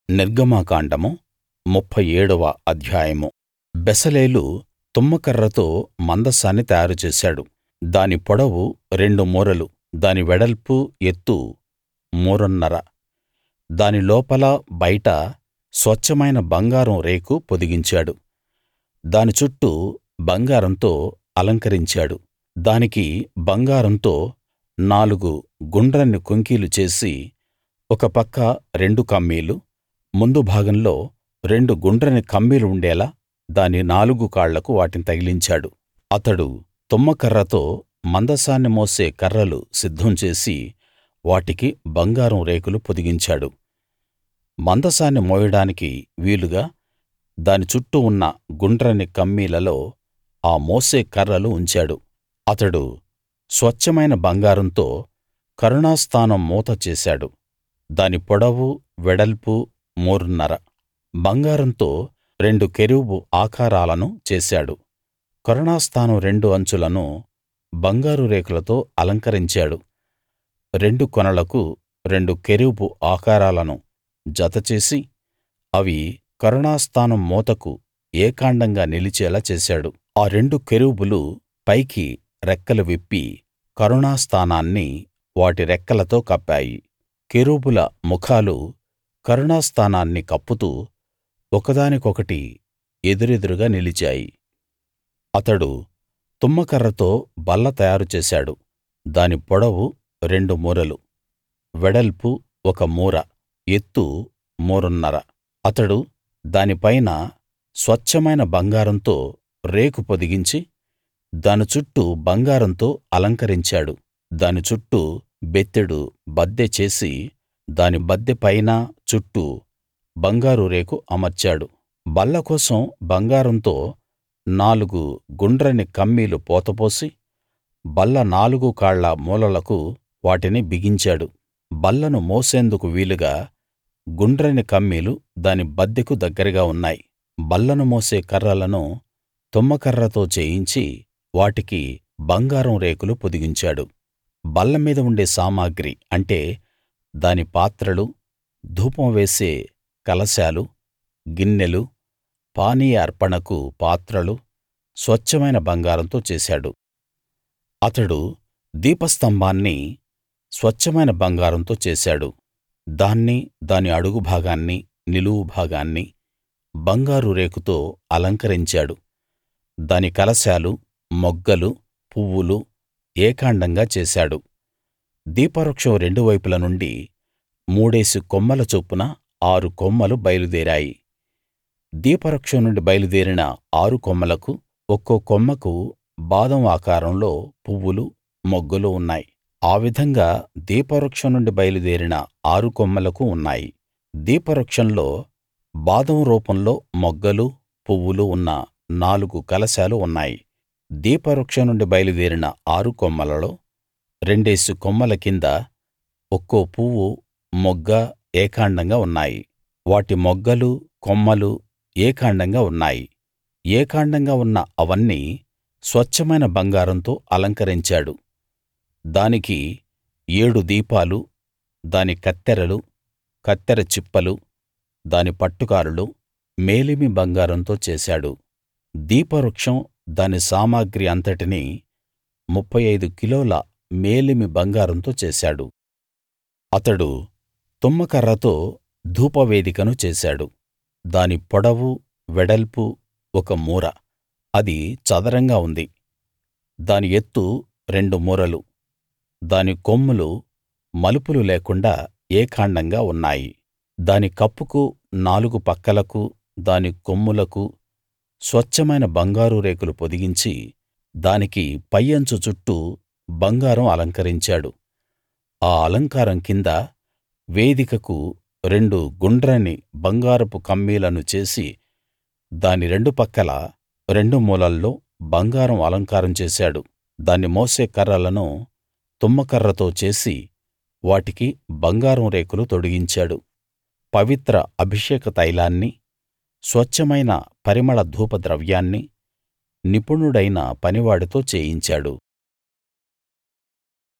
నిర్గమకాండము ముప్ఫై ఏడవ అధ్యాయము బెసలేలు తుమ్మకర్రతో మందసాన్ని తయారు చేశాడు దాని పొడవు రెండు మూరలు దాని వెడల్పు ఎత్తు మూరన్నర దాని లోపలా బయటా స్వచ్ఛమైన బంగారం రేకు పొదిగించాడు దాని చుట్టూ బంగారంతో అలంకరించాడు దానికి బంగారంతో నాలుగు గుండ్రని కొంకీలు చేసి ఒక పక్క రెండు కమ్మీలు ముందు భాగంలో రెండు గుండ్రని కమ్మీలు ఉండేలా దాని నాలుగు కాళ్లకు వాటిని తగిలించాడు అతడు తుమ్మకర్రతో మందసాన్ని మోసే కర్రలు సిద్ధం చేసి వాటికి బంగారం రేకులు పొదిగించాడు మందసాన్ని మోయడానికి వీలుగా దాని చుట్టూ ఉన్న గుండ్రని కమ్మీలలో ఆ మోసే కర్రలు ఉంచాడు అతడు స్వచ్ఛమైన బంగారంతో కరుణాస్థానం మూత చేశాడు దాని పొడవు వెడల్పు మూరన్నర బంగారంతో రెండు కెరూబు ఆకారాలను చేశాడు కరుణాస్థానం రెండు అంచులను బంగారు రేకులతో అలంకరించాడు రెండు కొనలకు రెండు కెరూబు ఆకారాలను జతచేసి అవి కరుణాస్థానం మూతకు ఏకాండంగా నిలిచేలా చేశాడు ఆ రెండు కెరూబులు పైకి రెక్కలు విప్పి కరుణాస్థానాన్ని వాటి రెక్కలతో కప్పాయి కెరూబుల ముఖాలు కరుణాస్థానాన్ని కప్పుతూ ఒకదానికొకటి ఎదురెదురుగా నిలిచాయి అతడు తుమ్మకర్రతో బల్ల తయారు చేశాడు దాని పొడవు రెండు మూరలు వెడల్పు ఒక మూర ఎత్తు మూరన్నర అతడు దాని పైన స్వచ్ఛమైన బంగారంతో రేకు పొదిగించి దాని చుట్టూ బంగారంతో అలంకరించాడు దాని చుట్టూ బెత్తెడు బద్దె చేసి దాని బద్దె పైనా చుట్టూ బంగారు రేకు అమర్చాడు బల్ల కోసం బంగారంతో నాలుగు గుండ్రని కమ్మీలు పోతపోసి బల్ల నాలుగు కాళ్ల మూలలకు వాటిని బిగించాడు బల్లను మోసేందుకు వీలుగా గుండ్రని కమ్మీలు దాని బద్దెకు దగ్గరగా ఉన్నాయి బల్లను మోసే కర్రలను తుమ్మకర్రతో చేయించి వాటికి బంగారం రేకులు పొదిగించాడు బల్ల మీద ఉండే సామగ్రి అంటే దాని పాత్రలు ధూపం వేసే కలశాలు గిన్నెలు పానీయ అర్పణకు పాత్రలు స్వచ్ఛమైన బంగారంతో చేశాడు అతడు దీపస్తంభాన్ని స్వచ్ఛమైన బంగారంతో చేశాడు దాన్ని దాని అడుగు భాగాన్ని నిలువు భాగాన్ని బంగారు రేకుతో అలంకరించాడు దాని కలశాలు మొగ్గలు పువ్వులు ఏకాండంగా చేశాడు దీపవృక్షం రెండు వైపుల నుండి మూడేసి కొమ్మల చొప్పున ఆరు కొమ్మలు బయలుదేరాయి దీపవృక్షం నుండి బయలుదేరిన ఆరు కొమ్మలకు ఒక్కో కొమ్మకు బాదం ఆకారంలో పువ్వులు మొగ్గలు ఉన్నాయి ఆ విధంగా దీపవృక్షం నుండి బయలుదేరిన ఆరు కొమ్మలకు ఉన్నాయి దీపవృక్షంలో బాదం రూపంలో మొగ్గలు పువ్వులు ఉన్న నాలుగు కలశాలు ఉన్నాయి దీపవృక్షం నుండి బయలుదేరిన ఆరు కొమ్మలలో రెండేసి కొమ్మల కింద ఒక్కో పువ్వు మొగ్గ ఏకాండంగా ఉన్నాయి వాటి మొగ్గలు కొమ్మలు ఏకాండంగా ఉన్నాయి ఏకాండంగా ఉన్న అవన్నీ స్వచ్ఛమైన బంగారంతో అలంకరించాడు దానికి ఏడు దీపాలు దాని కత్తెరలు కత్తెర చిప్పలు దాని పట్టుకారులు మేలిమి బంగారంతో చేశాడు దీపవృక్షం దాని సామగ్రి అంతటినీ ముప్ఫై ఐదు కిలోల మేలిమి బంగారంతో చేశాడు అతడు తుమ్మకర్రతో ధూపవేదికను చేశాడు దాని పొడవు వెడల్పు ఒక మూర అది చదరంగా ఉంది దాని ఎత్తు రెండు మూరలు దాని కొమ్ములు మలుపులు లేకుండా ఏకాండంగా ఉన్నాయి దాని కప్పుకు నాలుగు పక్కలకు దాని కొమ్ములకు స్వచ్ఛమైన బంగారు రేకులు పొదిగించి దానికి పై అంచు చుట్టూ బంగారం అలంకరించాడు ఆ అలంకారం కింద వేదికకు రెండు గుండ్రని బంగారపు కమ్మీలను చేసి దాని రెండు పక్కలా రెండు మూలల్లో బంగారం అలంకారం చేశాడు దాన్ని మోసే కర్రలను తుమ్మకర్రతో చేసి వాటికి బంగారం రేకులు తొడిగించాడు పవిత్ర అభిషేక తైలాన్ని స్వచ్ఛమైన పరిమళ ధూప ద్రవ్యాన్ని నిపుణుడైన పనివాడితో చేయించాడు